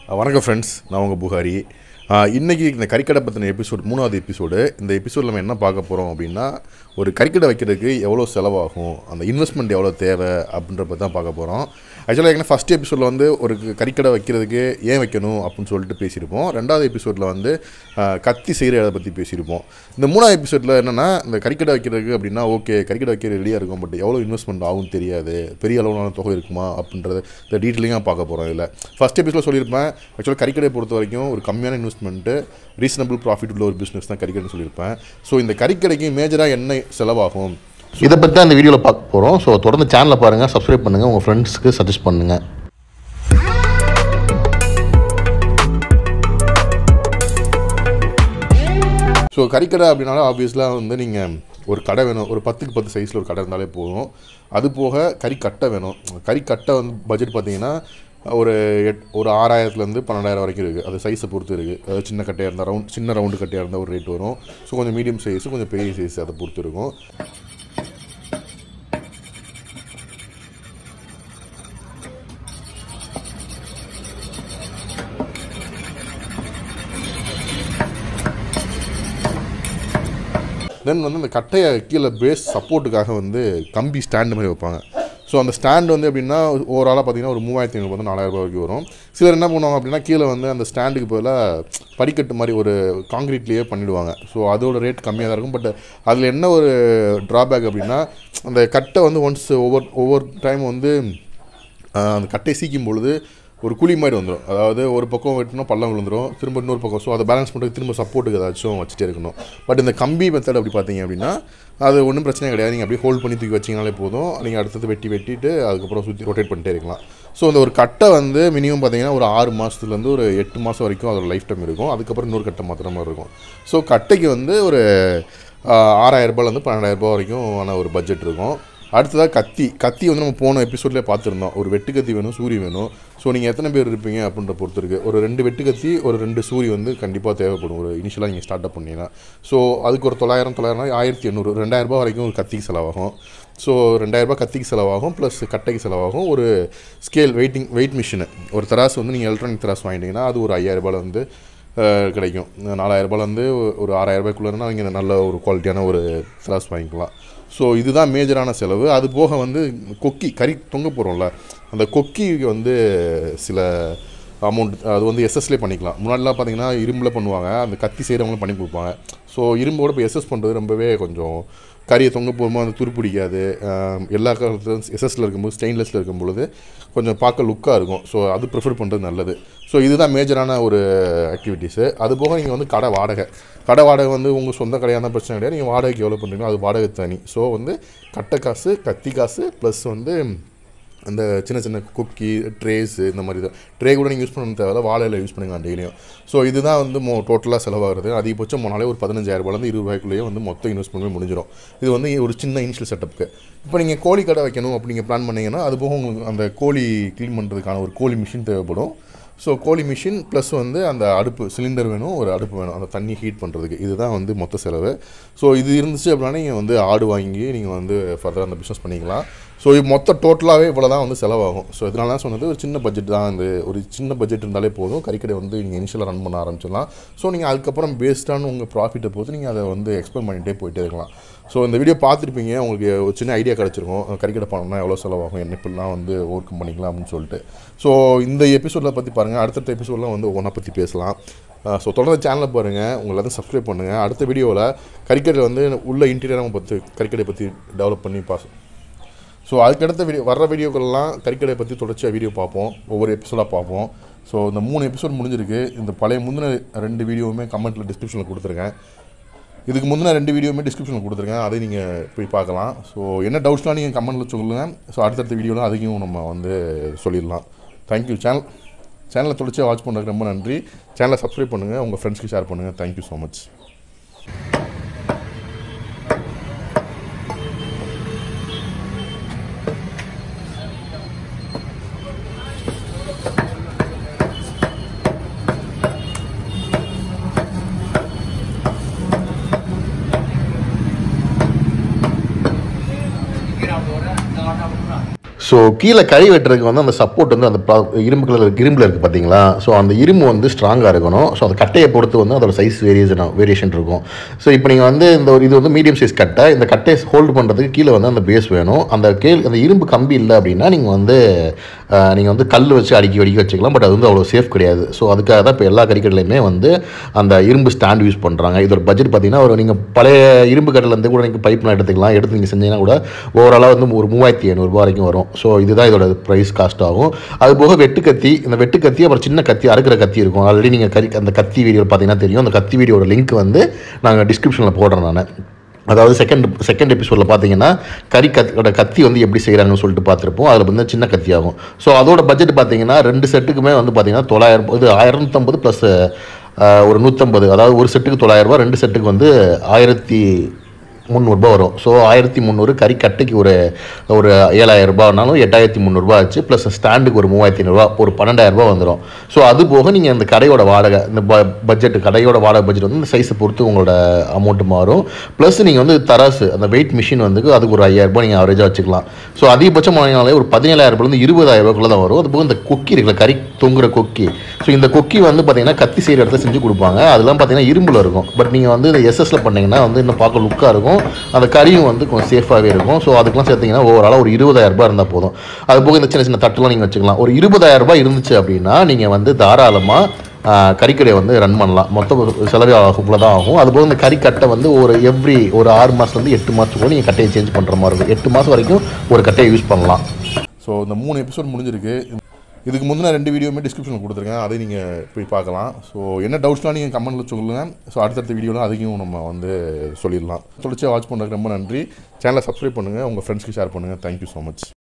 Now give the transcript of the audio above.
வணக்கம் ஃப்ரெண்ட்ஸ் நான் உங்கள் புகாரி ஆஹ் இன்னைக்கு இந்த கறிக்கடை பற்றின எபிசோட் மூணாவது எபிசோடு இந்த எபிசோடில் நம்ம என்ன பார்க்க போகிறோம் அப்படின்னா ஒரு கறிக்கடை வைக்கிறதுக்கு எவ்வளோ செலவாகும் அந்த இன்வெஸ்ட்மெண்ட் எவ்வளோ தேவை அப்படின்ற பற்றி தான் பார்க்க போகிறோம் ஆக்சுவலாக ஏற்கனவே ஃபஸ்ட் எபிசோடில் வந்து ஒரு கறிக்கடை வைக்கிறதுக்கு ஏன் வைக்கணும் அப்படின்னு சொல்லிட்டு பேசியிருப்போம் ரெண்டாவது எபிசோடில் வந்து ஆஹ் கத்தி செய்கிற இதை பற்றி பேசியிருப்போம் இந்த மூணாவது எபிசோடில் என்னென்னா இந்த கறிக்கடை வைக்கிறதுக்கு அப்படின்னா ஓகே கறிக்கடை வைக்க ரெடியாக இருக்கும் பட் எவ்வளோ இன்வெஸ்ட்மெண்ட் ஆகும் தெரியாது பெரிய அளவிலான தொகை இருக்குமா அப்படின்றத இந்த டீட்டெயிலிங்காக பார்க்க போகிறோம் இதில் ஃபஸ்ட் எபிசோட் சொல்லியிருப்பேன் ஆக்சுவலாக கறிக்கடையை பொறுத்த வரைக்கும் ஒரு கம்மியான இன்வெஸ்ட்மெண்ட்டு ரீசனபிள் ப்ராஃபிட் உள்ள ஒரு பிஸ்னஸ் தான் கறிக்கடைன்னு சொல்லியிருப்பேன் ஸோ இந்த கறிக்கடைக்கு மேஜராக என்ன செலவாகும் இதை பற்றி தான் இந்த வீடியோவில் பார்க்க போகிறோம் ஸோ தொடர்ந்து சேனலை பாருங்கள் சப்ஸ்கிரைப் பண்ணுங்கள் உங்கள் ஃப்ரெண்ட்ஸ்க்கு சஜஸ்ட் பண்ணுங்கள் ஸோ கறிக்கடை அப்படின்னாலே ஆப்வியஸ்லாக வந்து நீங்கள் ஒரு கடை வேணும் ஒரு பத்துக்கு பத்து சைஸில் ஒரு கடை இருந்தாலே போதும் அது போக கறி கட்டை வேணும் கறி கட்டை வந்து பட்ஜெட் பார்த்தீங்கன்னா ஒரு எட் ஒரு ஆறாயிரத்துலேருந்து பன்னெண்டாயிரம் வரைக்கும் இருக்குது அது சைஸை பொறுத்து இருக்குது அதாவது சின்ன கட்டையாக இருந்தால் ரவுண்ட் சின்ன ரவுண்டு கட்டையாக இருந்தால் ஒரு ரேட் வரும் ஸோ கொஞ்சம் மீடியம் சைஸு கொஞ்சம் பெரிய சைஸ் அதை பொறுத்து இருக்கும் தென் வந்து அந்த கட்டையை கீழே பேஸ் சப்போர்ட்டுக்காக வந்து கம்பி ஸ்டாண்டு மாதிரி வைப்பாங்க ஸோ அந்த ஸ்டாண்ட் வந்து எப்படின்னா ஓவராலாக பார்த்தீங்கன்னா ஒரு மூவாயிரத்தி ஐநூறு வந்து நாலாயிரம் ரூபாய் வரைக்கும் வரும் சிலர் என்ன பண்ணுவாங்க அப்படின்னா கீழே வந்து அந்த ஸ்டாண்டுக்கு பதிலாக படிக்கட்டு மாதிரி ஒரு காங்கிரீட்லேயே பண்ணிடுவாங்க ஸோ அதோட ரேட் கம்மியாக தான் இருக்கும் பட் அதில் என்ன ஒரு ட்ராபேக் அப்படின்னா அந்த கட்டை வந்து ஒன்ஸ் ஒவ்வொரு ஒவ்வொரு டைம் வந்து ஆஹ், அந்த கட்டையை சீக்கும் பொழுது ஒரு குழி மாதிரி வந்துடும் அதாவது ஒரு பக்கம் வெட்டினா பள்ளம் விழுந்துரும் திரும்ப இன்னொரு பக்கம் ஸோ அதை பேலன்ஸ் பண்ணுறதுக்கு திரும்ப சப்போர்ட்டுக்கு ஏதாச்சும் வச்சுட்டே இருக்கணும் பட் இந்த கம்பி மெத்தட் அப்படி பார்த்தீங்க அப்படின்னா அது ஒன்றும் பிரச்சனை கிடையாது நீங்கள் அப்படியே ஹோல்ட் பண்ணி தூக்கி வச்சிங்கனாலே போதும் நீங்கள் அடுத்தது வெட்டி வெட்டிட்டு அதுக்கப்புறம் சுற்றி ரொட்டேட் பண்ணிட்டே இருக்கலாம் ஸோ இந்த ஒரு கட்டை வந்து மினிமம் பார்த்தீங்கன்னா ஒரு ஆறு மாதத்துலேருந்து ஒரு எட்டு மாதம் வரைக்கும் அதோட லைஃப் டைம் இருக்கும் அதுக்கப்புறம் இன்னொரு கட்டை மாத்திர மாதிரி இருக்கும் ஸோ கட்டைக்கு வந்து ஒரு ஆறாயிரம் ரூபாயிலேருந்து பன்னெண்டாயிரம் ரூபாய் வரைக்கும் ஆன ஒரு பட்ஜெட் இருக்கும் அடுத்ததாக கத்தி கத்தி வந்து நம்ம போன எபிசோட்லேயே பார்த்துருந்தோம் ஒரு வெட்டு கத்தி வேணும் சூரி வேணும் ஸோ நீங்கள் எத்தனை பேர் இருப்பீங்க அப்படின்ற பொறுத்து இருக்குது ஒரு ரெண்டு வெட்டு கத்தி ஒரு ரெண்டு சூரி வந்து கண்டிப்பாக தேவைப்படும் ஒரு இனிஷியலாக நீங்கள் ஸ்டார்ட் அப் பண்ணீங்கன்னா ஸோ அதுக்கு ஒரு தொள்ளாயிரம் தொள்ளாயிரம் ஆயிரத்தி எண்ணூறு ரெண்டாயிரம் ரூபாய் வரைக்கும் ஒரு கத்திக்கு செலவாகும் ஸோ ரெண்டாயிரம் ரூபாய் கத்திக்கு செலவாகும் ப்ளஸ் கட்டைக்கு செலவாகும் ஒரு ஸ்கேல் வெயிட்டிங் வெயிட் மிஷினு ஒரு தராசு வந்து நீங்கள் எலக்ட்ரானிக் தராசு வாங்கிட்டீங்கன்னா அது ஒரு ஐயாயிரம் ரூபாயில் வந்து அஹ், கிடைக்கும் நாலாயிரம் ரூபாயிலேருந்து ஒரு ஆறாயிரம் ரூபாய்க்குள்ளேனா நீங்கள் நல்ல ஒரு குவாலிட்டியான ஒரு தராசு வாங்கிக்கலாம் ஸோ இதுதான் மேஜரான செலவு அது போக வந்து கொக்கி கறி தொங்க போகிறோம்ல அந்த கொக்கிக்கு வந்து சில அமௌண்ட் அது வந்து எஸ்எஸ்லேயே பண்ணிக்கலாம் முன்னாடிலாம் பார்த்தீங்கன்னா இரும்பில் பண்ணுவாங்க அந்த கத்தி செய்கிறவங்களும் பண்ணி கொடுப்பாங்க ஸோ இரும்போட இப்போ எஸ்எஸ் பண்ணுறது ரொம்பவே கொஞ்சம் கறியை தொங்க போகும்போது அந்த துரு பிடிக்காது ஆஹ் எல்லா காலத்துலையும் எஸ்எஸ்ல இருக்கும்போது ஸ்டெயின்லெஸ்ல இருக்கும் பொழுது கொஞ்சம் பார்க்க லுக்காக இருக்கும் ஸோ அது ப்ரிஃபர் பண்ணுறது நல்லது ஸோ இதுதான் மேஜரான ஒரு ஆக்டிவிட்டீஸு அது போக நீங்கள் வந்து கடை வாடகை கடை வாடகை வந்து உங்கள் சொந்த கடையாக இருந்தால் பிரச்சனை கிடையாது நீங்கள் வாடகைக்கு எவ்வளோ பண்ணுறீங்களோ அது வாடகை தனி ஸோ வந்து கட்டை காசு கத்தி காசு ப்ளஸ் வந்து அந்த சின்ன சின்ன குக்கி ட்ரேஸு இந்த மாதிரி தான் ட்ரே கூட நீங்கள் யூஸ் பண்ண தேவையில்ல வாழையில் யூஸ் பண்ணிக்கலாம் டெய்லியும் ஸோ இதுதான் வந்து மோ டோட்டலாக செலவாகிறது அதிகபட்சம் போனாலே ஒரு பதினஞ்சாயிரம் ரூபாயிலேருந்து இருபது ரூபாய்க்குள்ளேயே வந்து மொத்த இன்வெஸ்ட்மெண்ட்மே முடிஞ்சிடும் இது வந்து ஒரு சின்ன இனிஷியல் செட்டப்புக்கு இப்போ நீங்கள் கோழி கடை வைக்கணும் அப்படி நீங்கள் பிளான் பண்ணீங்கன்னா அது போக உங்களுக்கு அந்த கோழி க்ளீன் பண்ணுறதுக்கான ஒரு கோழி மிஷின் தேவைப்படும் ஸோ கோழி மிஷின் ப்ளஸ் வந்து அந்த அடுப்பு சிலிண்டர் வேணும் ஒரு அடுப்பு வேணும் அந்த தண்ணி ஹீட் பண்ணுறதுக்கு இதுதான் வந்து மொத்த செலவு ஸோ இது இருந்துச்சு அப்படின்னா நீங்கள் வந்து ஆடு வாங்கி நீங்கள் வந்து ஃபர்தர் அந்த பிஸ்னஸ் பண்ணிக்கலாம் ஸோ இது மொத்த டோட்டலாகவே இவ்வளோ தான் வந்து செலவாகும் ஸோ இதனால தான் சொன்னது ஒரு சின்ன பட்ஜெட் தான் இந்த ஒரு சின்ன பட்ஜெட் இருந்தாலே போதும் கறிக்கடை வந்து நீங்கள் இனிஷியலாக ரன் பண்ண ஆரம்பிச்சிடலாம் ஸோ நீங்கள் அதுக்கப்புறம் பேஸ்டான உங்கள் ப்ராஃபிட்டை பொறுத்து நீங்கள் அதை வந்து எக்ஸ்பெண்ட் பண்ணிகிட்டே போயிட்டே இருக்கலாம் ஸோ இந்த வீடியோ பார்த்துருப்பீங்க உங்களுக்கு ஒரு சின்ன ஐடியா கிடச்சிருக்கும் கறிக்கடை பண்ணணும்னா எவ்வளோ செலவாகும் என்ன இப்படிலாம் வந்து ஒர்க் பண்ணிக்கலாம் அப்படின்னு சொல்லிட்டு ஸோ இந்த எபிசோடில் பற்றி பாருங்கள் அடுத்தடுத்த எபிசோடில் வந்து ஒவ்வொன்றா பற்றி பேசலாம் ஸோ தொடர்ந்து சேனலை பாருங்கள் உங்களை எல்லாத்தையும் சப்ஸ்கிரைப் பண்ணுங்கள் அடுத்த வீடியோவில் கறிக்கடை வந்து உள்ள இன்டீரியராக பற்றி கறிக்கடை பற்றி டெவலப் பண்ணி பாஸ் ஸோ அதுக்கடுத்த வீடியோ வர்ற வீடியோக்கள்லாம் கறிக்கடையை பற்றி தொடர்ச்சியாக வீடியோ பார்ப்போம் ஒவ்வொரு எபிசோடாக பார்ப்போம் ஸோ இந்த மூணு எபிசோட் முடிஞ்சிருக்கு இந்த பழைய முந்தின ரெண்டு வீடியோவுமே கமெண்ட்டில் டிஸ்கிரிப்ஷனில் கொடுத்துருக்கேன் இதுக்கு முந்தின ரெண்டு வீடியோவுமே டிஸ்கிரிப்ஷனில் கொடுத்துருக்கேன் அதை நீங்கள் போய் பார்க்கலாம் ஸோ என்ன டவுட்ஸ்லாம் நீங்கள் கமெண்ட்டில் சொல்லுங்கள் ஸோ அடுத்தடுத்த வீடியோலாம் அதையும் நம்ம வந்து சொல்லிடலாம் தேங்க்யூ சேனல் சேனலை தொடர்ச்சியாக வாட்ச் பண்ணுறதுக்கு ரொம்ப நன்றி சேனலை சப்ஸ்கிரைப் பண்ணுங்கள் உங்கள் ஃப்ரெண்ட்ஸ்க்கு ஷேர் பண்ணுங்கள் தேங்க்யூ ஸோ மச் ஸோ கீழே கறி வெட்டுறதுக்கு வந்து அந்த சப்போர்ட் வந்து அந்த ப- இரும்பு கலர் இரும்பில் இருக்குது பார்த்தீங்களா ஸோ அந்த இரும்பு வந்து ஸ்ட்ராங்காக இருக்கணும் ஸோ அந்த கட்டையை பொறுத்து வந்து அதோட சைஸ் வேரியேஷன் வேரியேஷன் இருக்கும் ஸோ இப்போ நீங்கள் வந்து இந்த ஒரு இது வந்து மீடியம் சைஸ் கட்டை இந்த கட்டையை ஹோல்டு பண்ணுறதுக்கு கீழே வந்து அந்த பேஸ் வேணும் அந்த கேள் அந்த இரும்பு கம்பி இல்லை அப்படின்னா நீங்கள் வந்து நீங்கள் வந்து கல் வச்சு அடுக்கி வடிக்க வச்சுக்கலாம் பட் அது வந்து அவ்வளோ சேஃப் கிடையாது ஸோ அதுக்காக தான் இப்போ எல்லா கறிக்கடையிலையுமே வந்து அந்த இரும்பு ஸ்டாண்ட் யூஸ் பண்ணுறாங்க இதோட பட்ஜெட் பார்த்தீங்கன்னா ஒரு நீங்கள் பழைய இரும்பு கடையிலேருந்து கூட நீங்கள் பைப்லாம் எடுத்துக்கலாம் எடுத்து நீங்கள் செஞ்சீங்கன்னா கூட ஓவராலாக வந்து ஒரு மூவாயிரத்தி ஐநூறுரூவா வரைக்கும் வரும் ஸோ இதுதான் இதோட ப்ரைஸ் காஸ்ட் ஆகும் அது போக வெட்டுக்கத்தி இந்த வெட்டுக்கத்தி அப்புறம் சின்ன கத்தி அறுக்கிற கத்தி இருக்கும் ஆல்ரெடி நீங்கள் கறி அந்த கத்தி வீடியோ பார்த்தீங்கன்னா தெரியும் அந்த கத்தி வீடியோட லிங்க் வந்து நாங்கள் டிஸ்கிரிப்ஷனில் போடுறேன் நான் அதாவது செகண்ட் செகண்ட் எபிசோடில் பார்த்தீங்கன்னா கறி கத்தியோட கத்தி வந்து எப்படி செய்கிறாங்கன்னு சொல்லிட்டு பார்த்துருப்போம் அதில் வந்து சின்ன கத்தி ஆகும் ஸோ அதோட பட்ஜெட் பார்த்தீங்கன்னா ரெண்டு செட்டுக்குமே வந்து பார்த்தீங்கன்னா தொள்ளாயிரம் இது ஆயிரத்தம்பது ப்ளஸ் ஒரு நூற்றம்பது அதாவது ஒரு செட்டுக்கு தொள்ளாயிரரூபா ரெண்டு செட்டுக்கு வந்து ஆயிரத்தி முந்நூறுபா வரும் ஸோ ஆயிரத்தி முந்நூறு கறி கட்டைக்கு ஒரு ஒரு ஏழாயிரம் ரூபாய்னாலும் எட்டாயிரத்தி முந்நூறுபா ஆச்சு ப்ளஸ் ஸ்டாண்டுக்கு ஒரு மூவாயிரத்தி ஐநூறுரூவா ஒரு பன்னெண்டாயிரம் ரூபாய் வந்துடும் ஸோ அது போக நீங்கள் அந்த கடையோட வாடகை இந்த ப பட்ஜெட் கடையோட வாடகை பட்ஜெட் வந்து இந்த சைஸை பொறுத்து உங்களோட அமௌண்ட் மாறும் ப்ளஸ் நீங்கள் வந்து தராசு அந்த வெயிட் மிஷின் வந்து அதுக்கு ஒரு ஐயாயிரம் ரூபாய் நீங்கள் அவரேஜாக வச்சுக்கலாம் ஸோ அதிகபட்சம் வாங்கினாலே ஒரு பதினேழாயிரம் ரூபாயிலேருந்து இருபதாயிரம் ரூபாய்க்குள்ள தான் வரும் அது போக இந்த கொக்கி இருக்குல்ல கறி தொங்குற கொக்கி ஸோ இந்த கொக்கி வந்து பார்த்தீங்கன்னா கத்தி செய்கிற இடத்துல செஞ்சு கொடுப்பாங்க அதெல்லாம் பார்த்தீங்கன்னா இரும்பில் இருக்கும் பட் நீங்கள் வந்து இந்த எஸ்எஸ்ல பண்ணீங்கன்னா வந்து இன்னும் பார்க்க லுக்காக இருக்கும் அந்த கறியும் வந்து கொஞ்சம் சேஃபாகவே இருக்கும் ஸோ அதுக்கெல்லாம் சேர்த்தீங்கன்னா ஓவராலாக ஒரு இருபதாயிரம் ரூபாய் இருந்தால் போதும் அது போக இந்த சின்ன சின்ன தட்டுலாம் நீங்கள் வச்சுக்கலாம் ஒரு இருபதாயிரம் ரூபாய் இருந்துச்சு அப்படின்னா நீங்கள் வந்து தாராளமாக கறிக்கடையை வந்து ரன் பண்ணலாம் மொத்த செலவே ஆகும்ல தான் ஆகும் அதுபோக இந்த கறிக்கட்டை வந்து ஒரு எவ்ரி ஒரு ஆறு மாதத்துலேருந்து எட்டு மாதத்துக்கு நீங்கள் கட்டையை சேஞ்ச் பண்ணுற மாதிரி இருக்கும் எட்டு மாதம் வரைக்கும் ஒரு கட்டையை யூஸ் பண்ணலாம் ஸோ இந்த மூணு எபிசோட் முடிஞ்சிருக்கு இதுக்கு முந்தின ரெண்டு வீடியோவுமே டிஸ்கிரிப்ஷனில் கொடுத்துருக்கேன் அதை நீங்கள் போய் பார்க்கலாம் ஸோ என்ன டவுட்ஸ்லாம் நீங்கள் கமெண்ட்டில் சொல்லுங்கள் ஸோ அடுத்தடுத்த வீடியோலாம் அதையும் நம்ம வந்து சொல்லிடலாம் தொடர்ச்சியாக வாட்ச் பண்ணுறதுக்கு ரொம்ப நன்றி சேனலை சப்ஸ்கிரைப் பண்ணுங்கள் உங்கள் ஃப்ரெண்ட்ஸ்க்கு ஷேர் பண்ணுங்கள் தேங்க்யூ ஸோ மச்